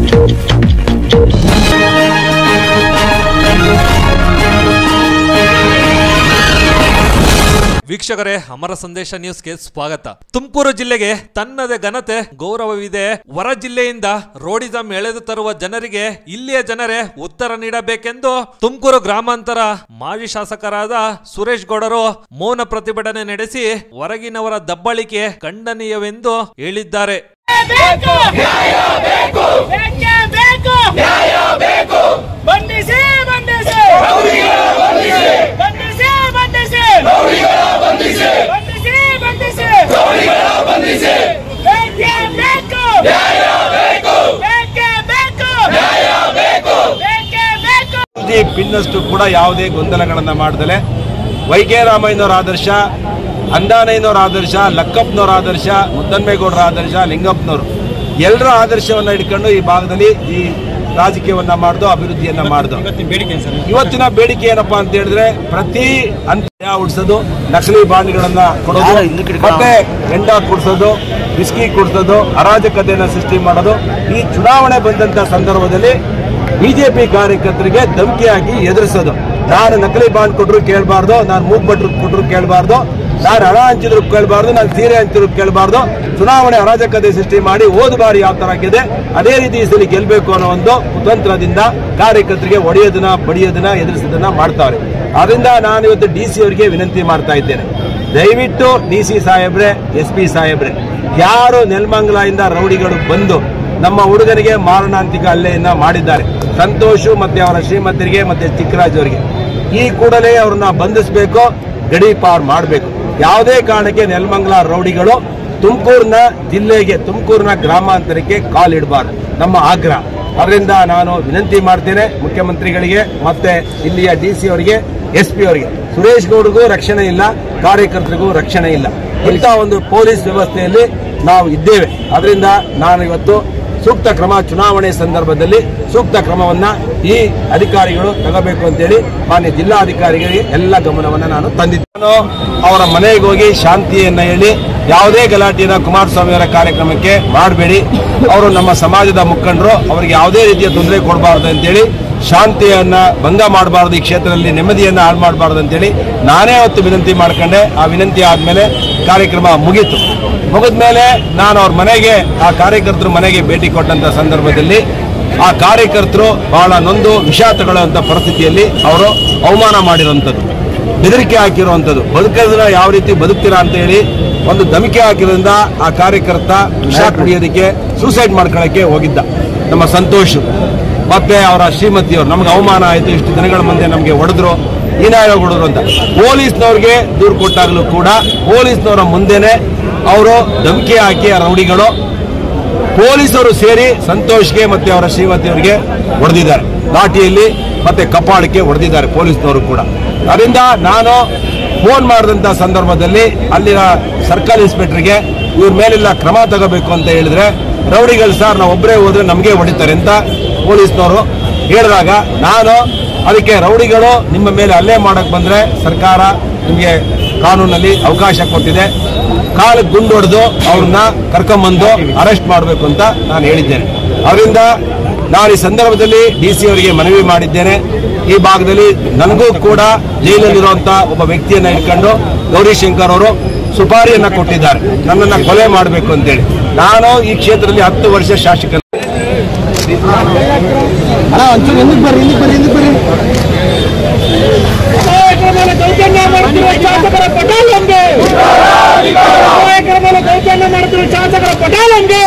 ವೀಕ್ಷಕರೇ ಅಮರ ಸಂದೇಶ ನ್ಯೂಸ್ಗೆ ಸ್ವಾಗತ ತುಮಕೂರು ಜಿಲ್ಲೆಗೆ ತನ್ನದೇ ಘನತೆ ಗೌರವವಿದೆ ಹೊರ ಜಿಲ್ಲೆಯಿಂದ ರೋಡಿಸಂ ಎಳೆದು ತರುವ ಜನರಿಗೆ ಇಲ್ಲಿಯ ಜನರೇ ಉತ್ತರ ನೀಡಬೇಕೆಂದು ತುಮಕೂರು ಗ್ರಾಮಾಂತರ ಮಾಜಿ ಶಾಸಕರಾದ ಸುರೇಶ್ ಗೌಡರು ಮೌನ ಪ್ರತಿಭಟನೆ ನಡೆಸಿ ಹೊರಗಿನವರ ದಬ್ಬಳಿಕೆ ಖಂಡನೀಯವೆಂದು ಹೇಳಿದ್ದಾರೆ ಬೇಕು ನ್ಯಾಯ ಬೇಕು ಬೇಕೇ ಬೇಕು ನ್ಯಾಯ ಬೇಕು ಬಂಧಿಸಿ ಬಂಧಿಸಿ ಬಂಧಿಸಿ ಬಂಧಿಸಿ ಬಂಧಿಸಿ ಬಂಧಿಸಿ ಬೇಕೇ ಬೇಕು ನ್ಯಾಯ ಬೇಕು ಬೇಕೇ ಬೇಕು ನ್ಯಾಯ ಬೇಕು ಬೇಕೇ ಬೇಕು ಅಭಿವೃದ್ಧಿ ಪಿನ್ನಷ್ಟು ಕೂಡ ಯಾವುದೇ ಗೊಂದಲಗಳನ್ನ ಮಾಡದಲೆ ವೈಕೆ ರಾಮಯ್ಯನವರ ಆದರ್ಶ ಅಂದಾನಯ್ಯನವರ ಆದರ್ಶ ಲಕ್ಕಪ್ಪನವರ ಆದರ್ಶ ಮುದ್ದನ್ಮೇಗೌಡರ ಆದರ್ಶ ಲಿಂಗಪ್ಪನವರು ಎಲ್ಲರ ಆದರ್ಶವನ್ನ ಇಟ್ಕೊಂಡು ಈ ಭಾಗದಲ್ಲಿ ಈ ರಾಜಕೀಯವನ್ನ ಮಾಡ್ದು ಅಭಿವೃದ್ಧಿಯನ್ನ ಮಾಡ್ದು ಇವತ್ತಿನ ಬೇಡಿಕೆ ಏನಪ್ಪಾ ಅಂತ ಹೇಳಿದ್ರೆ ಪ್ರತಿ ಅಂತ್ಯ ಉಡ್ಸೋದು ನಕಲಿ ಬಾಂಡ್ಗಳನ್ನ ಕೊಡೋದು ಮತ್ತೆ ಹೆಂಡ ಕುಡ್ಸೋದು ಬಿಸ್ಕಿ ಕುಡ್ಸೋದು ಅರಾಜಕತೆಯನ್ನ ಸೃಷ್ಟಿ ಮಾಡೋದು ಈ ಚುನಾವಣೆ ಬಂದಂತ ಸಂದರ್ಭದಲ್ಲಿ ಬಿಜೆಪಿ ಕಾರ್ಯಕರ್ತರಿಗೆ ಧಮಕಿ ಹಾಕಿ ಎದುರಿಸೋದು ನಾನು ನಕಲಿ ಬಾಂಡ್ ಕೊಟ್ರು ಕೇಳಬಾರ್ದು ನಾನು ಮೂಗ್ ಭಟ್ರು ಕೊಟ್ರು ಕೇಳಬಾರ್ದು ನಾನು ಹಣ ಹಂಚಿದ್ರು ಕೇಳಬಾರ್ದು ನಾನು ಸೀರೆ ಹಂಚಿದ್ರು ಕೇಳಬಾರ್ದು ಚುನಾವಣೆ ಅರಾಜಕತೆ ಸೃಷ್ಟಿ ಮಾಡಿ ಹೋದ ಬಾರಿ ಯಾವ ತರ ಆಗಿದೆ ಅದೇ ರೀತಿ ಈ ಸಲ ಗೆಲ್ಬೇಕು ಅನ್ನೋ ಒಂದು ಕುತಂತ್ರದಿಂದ ಕಾರ್ಯಕರ್ತರಿಗೆ ಒಡೆಯೋದನ್ನ ಬಡಿಯೋದನ್ನ ಎದುರಿಸೋದನ್ನ ಮಾಡ್ತಾವ್ರೆ ಆದ್ರಿಂದ ನಾನು ಇವತ್ತು ಡಿ ಸಿ ಅವರಿಗೆ ವಿನಂತಿ ಮಾಡ್ತಾ ಇದ್ದೇನೆ ದಯವಿಟ್ಟು ಡಿ ಸಿ ಸಾಹೇಬ್ರೆ ಎಸ್ ಪಿ ಸಾಹೇಬ್ರೆ ಯಾರು ನೆಲಮಂಗಲದಿಂದ ರೌಡಿಗಳು ಬಂದು ನಮ್ಮ ಹುಡುಗನಿಗೆ ಮಾರಣಾಂತಿಕ ಹಲ್ಲೆಯನ್ನ ಮಾಡಿದ್ದಾರೆ ಸಂತೋಷು ಮತ್ತೆ ಅವರ ಶ್ರೀಮಂತರಿಗೆ ಮತ್ತೆ ಚಿಕ್ಕರಾಜ್ ಅವರಿಗೆ ಈ ಕೂಡಲೇ ಅವ್ರನ್ನ ಬಂಧಿಸಬೇಕು ಗಡಿ ಪಾರ್ ಮಾಡಬೇಕು ಯಾವುದೇ ಕಾರಣಕ್ಕೆ ನೆಲಮಂಗಲ ರೌಡಿಗಳು ತುಮಕೂರಿನ ಜಿಲ್ಲೆಗೆ ತುಮಕೂರಿನ ಗ್ರಾಮಾಂತರಕ್ಕೆ ಕಾಲಿಡಬಾರ್ದು ನಮ್ಮ ಆಗ್ರಹ ಅದರಿಂದ ನಾನು ವಿನಂತಿ ಮಾಡ್ತೇನೆ ಮುಖ್ಯಮಂತ್ರಿಗಳಿಗೆ ಮತ್ತೆ ಇಲ್ಲಿಯ ಡಿ ಸಿ ಅವರಿಗೆ ಎಸ್ ಪಿ ಅವರಿಗೆ ಸುರೇಶ್ ಗೌಡ್ರಿಗೂ ರಕ್ಷಣೆ ಇಲ್ಲ ಕಾರ್ಯಕರ್ತರಿಗೂ ರಕ್ಷಣೆ ಇಲ್ಲ ಇಂಥ ಒಂದು ಪೊಲೀಸ್ ವ್ಯವಸ್ಥೆಯಲ್ಲಿ ನಾವು ಇದ್ದೇವೆ ಅದರಿಂದ ನಾನು ಇವತ್ತು ಸೂಕ್ತ ಕ್ರಮ ಚುನಾವಣೆ ಸಂದರ್ಭದಲ್ಲಿ ಸೂಕ್ತ ಕ್ರಮವನ್ನ ಈ ಅಧಿಕಾರಿಗಳು ತಗೋಬೇಕು ಅಂತೇಳಿ ಮಾನ್ಯ ಜಿಲ್ಲಾಧಿಕಾರಿಗಳಿಗೆ ಎಲ್ಲ ಗಮನವನ್ನ ನಾನು ತಂದಿದ್ದೆ ನಾನು ಅವರ ಮನೆಗೆ ಹೋಗಿ ಶಾಂತಿಯನ್ನ ಹೇಳಿ ಯಾವುದೇ ಗಲಾಟೆಯನ್ನ ಕುಮಾರಸ್ವಾಮಿ ಅವರ ಕಾರ್ಯಕ್ರಮಕ್ಕೆ ಮಾಡಬೇಡಿ ಅವರು ನಮ್ಮ ಸಮಾಜದ ಮುಖಂಡರು ಅವರಿಗೆ ಯಾವುದೇ ರೀತಿಯ ತೊಂದರೆ ಕೊಡಬಾರ್ದು ಅಂತೇಳಿ ಶಾಂತಿಯನ್ನ ಭಂಗ ಮಾಡಬಾರ್ದು ಈ ಕ್ಷೇತ್ರದಲ್ಲಿ ನೆಮ್ಮದಿಯನ್ನ ಹಾಳು ಮಾಡಬಾರ್ದು ಅಂತೇಳಿ ನಾನೇ ಅವತ್ತು ವಿನಂತಿ ಮಾಡ್ಕೊಂಡೆ ಆ ವಿನಂತಿ ಆದ್ಮೇಲೆ ಕಾರ್ಯಕ್ರಮ ಮುಗೀತು ಮುಗಿದ್ಮೇಲೆ ನಾನು ಅವ್ರ ಮನೆಗೆ ಆ ಕಾರ್ಯಕರ್ತರ ಮನೆಗೆ ಭೇಟಿ ಕೊಟ್ಟಂತ ಸಂದರ್ಭದಲ್ಲಿ ಆ ಕಾರ್ಯಕರ್ತರು ಬಹಳ ನೊಂದು ವಿಷ ತಗೊಳ್ಳುವಂತ ಪರಿಸ್ಥಿತಿಯಲ್ಲಿ ಅವರು ಅವಮಾನ ಮಾಡಿರುವಂಥದ್ದು ಬೆದರಿಕೆ ಹಾಕಿರುವಂಥದ್ದು ಬದುಕೋದನ್ನ ಯಾವ ರೀತಿ ಬದುಕ್ತೀರಾ ಅಂತ ಹೇಳಿ ಒಂದು ಧಮಿಕೆ ಹಾಕಿರೋದ್ರಿಂದ ಆ ಕಾರ್ಯಕರ್ತ ವಿಷ ಕುಡಿಯೋದಕ್ಕೆ ಸೂಸೈಡ್ ಮಾಡ್ಕೊಳ್ಳೋಕೆ ಹೋಗಿದ್ದ ನಮ್ಮ ಸಂತೋಷ್ ಮತ್ತೆ ಅವರ ಶ್ರೀಮತಿಯವರು ನಮ್ಗೆ ಅವಮಾನ ಆಯಿತು ಇಷ್ಟು ದಿನಗಳ ಮುಂದೆ ನಮಗೆ ಹೊಡೆದ್ರು ಹೀನಾಯ ಹೊಡೆದ್ರು ಅಂತ ಪೊಲೀಸ್ನವ್ರಿಗೆ ದೂರು ಕೊಟ್ಟಾಗಲೂ ಕೂಡ ಪೊಲೀಸ್ನವರ ಮುಂದೆನೆ ಅವರು ಧಮಕಿ ಹಾಕಿ ಆ ರೌಡಿಗಳು ಪೊಲೀಸರು ಸೇರಿ ಸಂತೋಷ್ಗೆ ಮತ್ತೆ ಅವರ ಶ್ರೀಮತಿಯವರಿಗೆ ಹೊಡೆದಿದ್ದಾರೆ ಲಾಠಿಯಲ್ಲಿ ಮತ್ತೆ ಕಪಾಳಕ್ಕೆ ಹೊಡೆದಿದ್ದಾರೆ ಪೊಲೀಸ್ನವರು ಕೂಡ ಅದರಿಂದ ನಾನು ಫೋನ್ ಮಾಡಿದಂತ ಸಂದರ್ಭದಲ್ಲಿ ಅಲ್ಲಿನ ಸರ್ಕಲ್ ಇನ್ಸ್ಪೆಕ್ಟರ್ಗೆ ಇವ್ರ ಮೇಲೆಲ್ಲ ಕ್ರಮ ತಗೋಬೇಕು ಅಂತ ಹೇಳಿದ್ರೆ ರೌಡಿಗಳು ಸರ್ ನಾವು ಒಬ್ಬರೇ ಹೋದ್ರೆ ನಮಗೆ ಹೊಡಿತಾರೆ ಅಂತ ಪೊಲೀಸ್ನವರು ಹೇಳಿದಾಗ ನಾನು ಅದಕ್ಕೆ ರೌಡಿಗಳು ನಿಮ್ಮ ಮೇಲೆ ಹಲ್ಲೆ ಮಾಡಕ್ ಬಂದ್ರೆ ಸರ್ಕಾರ ನಿಮಗೆ ಕಾನೂನಲ್ಲಿ ಅವಕಾಶ ಕೊಟ್ಟಿದೆ ಕಾಲು ಗುಂಡು ಹೊಡೆದು ಅವ್ರನ್ನ ಕರ್ಕೊಂಬಂದು ಅರೆಸ್ಟ್ ಮಾಡಬೇಕು ಅಂತ ನಾನು ಹೇಳಿದ್ದೇನೆ ಅವರಿಂದ ನಾನು ಈ ಸಂದರ್ಭದಲ್ಲಿ ಡಿ ಸಿ ಅವರಿಗೆ ಮನವಿ ಮಾಡಿದ್ದೇನೆ ಈ ಭಾಗದಲ್ಲಿ ನನಗೂ ಕೂಡ ಜೈಲಲ್ಲಿರುವಂತ ಒಬ್ಬ ವ್ಯಕ್ತಿಯನ್ನ ಇಟ್ಕೊಂಡು ಗೌರಿಶಂಕರ್ ಅವರು ಸುಪಾರಿಯನ್ನ ಕೊಟ್ಟಿದ್ದಾರೆ ನನ್ನನ್ನ ಕೊಲೆ ಮಾಡಬೇಕು ಅಂತೇಳಿ ನಾನು ಈ ಕ್ಷೇತ್ರದಲ್ಲಿ ಹತ್ತು ವರ್ಷ ಶಾಸಕ ಕಾರ್ಯಕ್ರಮದ ದೌರ್ಜನ್ಯ ಮಾಡುತ್ತಿರುವ ಶಾಸಕರ ಪಟಾಲಂಗೆ ಕಾರ್ಯಕ್ರಮದ ದೌರ್ಜನ್ಯ ಮಾಡುತ್ತಿರುವ ಶಾಸಕರ ಪಟಾಲಂಗೆ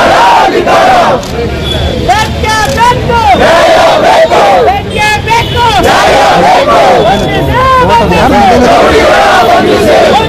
ಬೇಕೇ ಬೇಕು ಬೇಕೇ ಬೇಕು ಬಂಧಿಸಿ, ಬಂಧಿಸಿ.